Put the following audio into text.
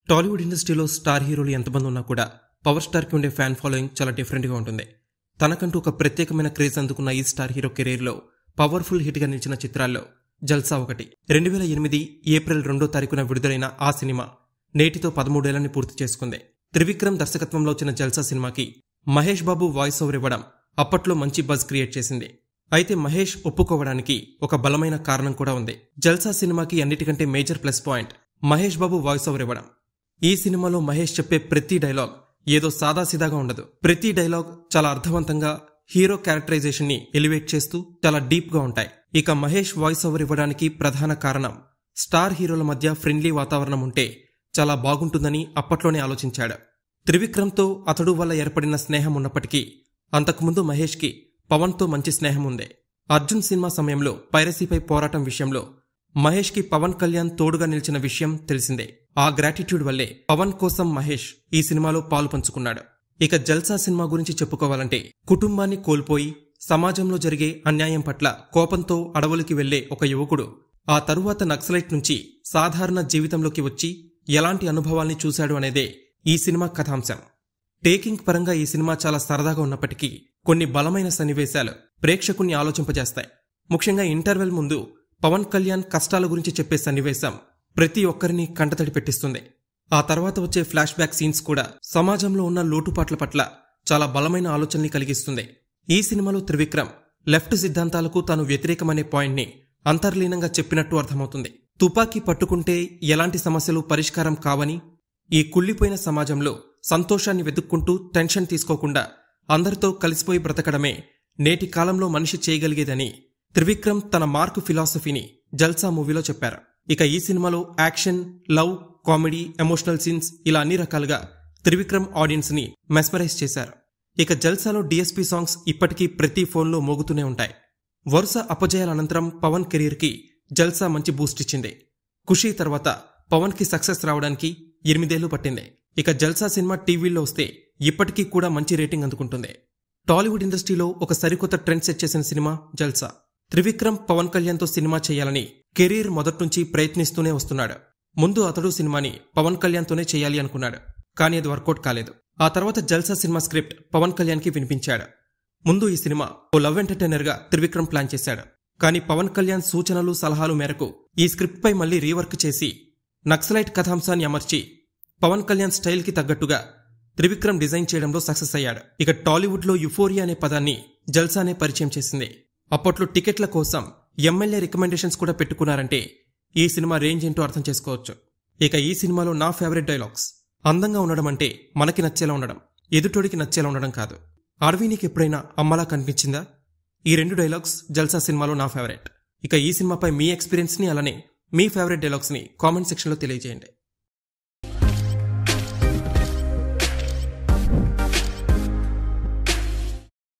టాలీవుడ్ ఇండస్ట్రీలో స్టార్ హీరోలు ఎంతమంది ఉన్నా కూడా పవర్ స్టార్కి ఉండే ఫ్యాన్ ఫాలోయింగ్ చాలా డిఫరెంట్గా ఉంటుంది తనకంటూ ఒక ప్రత్యేకమైన క్రేజ్ అందుకున్న ఈ స్టార్ హీరో కెరీర్లో పవర్ఫుల్ హిట్గా నిలిచిన చిత్రాల్లో జల్సా ఒకటి రెండు వేల ఎనిమిది ఏప్రిల్ రెండో తారీఖున విడుదలైన ఆ సినిమా నేటితో పదమూడేళ్లని పూర్తి చేసుకుంది త్రివిక్రమ్ దర్శకత్వంలో వచ్చిన జల్సా సినిమాకి మహేష్ బాబు వాయిస్ ఓవర్ ఇవ్వడం అప్పట్లో మంచి బజ్ క్రియేట్ చేసింది అయితే మహేష్ ఒప్పుకోవడానికి ఒక బలమైన కారణం కూడా ఉంది జల్సా సినిమాకి అన్నిటికంటే major plus point Mahesh Babu voice over ఇవ్వడం ఈ సినిమాలో మహేష్ చెప్పే ప్రతి డైలాగ్ ఏదో సాదాసీదాగా ఉండదు ప్రతి డైలాగ్ చాలా అర్థవంతంగా హీరో క్యారెక్టరైజేషన్ ని ఎలివేట్ చేస్తూ చాలా డీప్ గా ఉంటాయి ఇక మహేష్ వాయిస్ ఓవర్ ఇవ్వడానికి ప్రధాన కారణం స్టార్ హీరోల మధ్య ఫ్రెండ్లీ వాతావరణం ఉంటే చాలా బాగుంటుందని అప్పట్లోనే ఆలోచించాడు త్రివిక్రమ్తో అతడు వల్ల ఏర్పడిన స్నేహం ఉన్నప్పటికీ అంతకుముందు మహేష్కి పవన్తో మంచి స్నేహం ఉంది అర్జున్ సినిమా సమయంలో పైరసీపై పోరాటం విషయంలో మహేష్కి పవన్ కళ్యాణ్ తోడుగా నిలిచిన విషయం తెలిసిందే ఆ గ్రాటిట్యూడ్ వల్లే పవన్ కోసం మహేష్ ఈ సినిమాలో పాలు పంచుకున్నాడు ఇక జల్సా సినిమా గురించి చెప్పుకోవాలంటే కుటుంబాన్ని కోల్పోయి సమాజంలో జరిగే అన్యాయం పట్ల కోపంతో అడవులకి వెళ్లే ఒక యువకుడు ఆ తరువాత నక్సలైట్ నుంచి సాధారణ జీవితంలోకి వచ్చి ఎలాంటి అనుభవాల్ని చూశాడు అనేదే ఈ సినిమా కథాంశం టేకింగ్ పరంగా ఈ సినిమా చాలా సరదాగా ఉన్నప్పటికీ కొన్ని బలమైన సన్నివేశాలు ప్రేక్షకుణ్ణి ఆలోచింపజేస్తాయి ముఖ్యంగా ఇంటర్వెల్ ముందు పవన్ కళ్యాణ్ కష్టాల గురించి చెప్పే సన్నివేశం ప్రతి ఒక్కరిని కంటతడి పెట్టిస్తుంది ఆ తర్వాత వచ్చే ఫ్లాష్ బ్యాక్ సీన్స్ కూడా సమాజంలో ఉన్న లోటుపాట్ల పట్ల చాలా బలమైన ఆలోచనని కలిగిస్తుంది ఈ సినిమాలో త్రివిక్రమ్ లెఫ్ట్ సిద్ధాంతాలకు తాను వ్యతిరేకమనే పాయింట్ని అంతర్లీనంగా చెప్పినట్టు అర్థమవుతుంది తుపాకీ పట్టుకుంటే ఎలాంటి సమస్యలు పరిష్కారం కావని ఈ కుళ్ళిపోయిన సమాజంలో సంతోషాన్ని వెతుక్కుంటూ టెన్షన్ తీసుకోకుండా అందరితో కలిసిపోయి బ్రతకడమే నేటి కాలంలో మనిషి చేయగలిగేదని త్రివిక్రమ్ తన మార్కు ఫిలాసఫీని జల్సా మూవీలో చెప్పారు ఇక ఈ సినిమాలో action love comedy emotional scenes ఇలా అన్ని రకాలుగా త్రివిక్రమ్ ఆడియన్స్ ని మెస్మరైజ్ చేశారు ఇక జల్సాలో డిఎస్పీ సాంగ్స్ ఇప్పటికీ ప్రతి ఫోన్లో మోగుతూనే ఉంటాయి వరుస అపజయాల అనంతరం పవన్ కెరీర్ కి జల్సా మంచి బూస్ట్ ఇచ్చింది ఖుషీ తర్వాత పవన్ కి సక్సెస్ రావడానికి ఎనిమిదేళ్లు పట్టింది ఇక జల్సా సినిమా టీవీల్లో వస్తే ఇప్పటికీ కూడా మంచి రేటింగ్ అందుకుంటుంది టాలీవుడ్ ఇండస్ట్రీలో ఒక సరికొత్త ట్రెండ్ సెట్ చేసిన సినిమా జల్సా త్రివిక్రమ్ పవన్ కళ్యాణ్తో సినిమా చేయాలని కెరీర్ మొదట్నుంచి ప్రయత్నిస్తూనే వస్తున్నాడు ముందు అతడు సినిమాని పవన్ కళ్యాణ్తోనే చేయాలి అనుకున్నాడు కానీ అది వర్కౌట్ కాలేదు ఆ తర్వాత జల్సా సినిమా స్క్రిప్ట్ పవన్ కళ్యాణ్కి వినిపించాడు ముందు ఈ సినిమా ఓ లవ్ ఎంటర్టైనర్ గా త్రివిక్రమ్ ప్లాన్ చేశాడు కానీ పవన్ కళ్యాణ్ సూచనలు సలహాలు మేరకు ఈ స్క్రిప్ట్ పై మళ్లీ రీవర్క్ చేసి నక్సలైట్ కథాంశాన్ని అమర్చి పవన్ కళ్యాణ్ స్టైల్ కి తగ్గట్టుగా త్రివిక్రమ్ డిజైన్ చేయడంలో సక్సెస్ అయ్యాడు ఇక టాలీవుడ్ లో యుఫోరియా అనే పదాన్ని జల్సానే పరిచయం చేసింది అప్పట్లో టికెట్ల కోసం ఎమ్మెల్యే రికమెండేషన్స్ కూడా పెట్టుకున్నారంటే ఈ సినిమా రేంజ్ ఏంటో అర్థం చేసుకోవచ్చు ఇక ఈ సినిమాలో నా ఫేవరెట్ డైలాగ్స్ అందంగా ఉండడం అంటే మనకి నచ్చేలా ఉండడం ఎదుటోడికి నచ్చేలా ఉండడం కాదు అరవి నీకు ఎప్పుడైనా అమ్మలా కనిపించిందా ఈ రెండు డైలాగ్స్ జల్సా సినిమాలో నా ఫేవరెట్ ఇక ఈ సినిమాపై మీ ఎక్స్పీరియన్స్ ని అలానే మీ ఫేవరెట్ డైలాగ్స్ ని కామెంట్ సెక్షన్లో తెలియజేయండి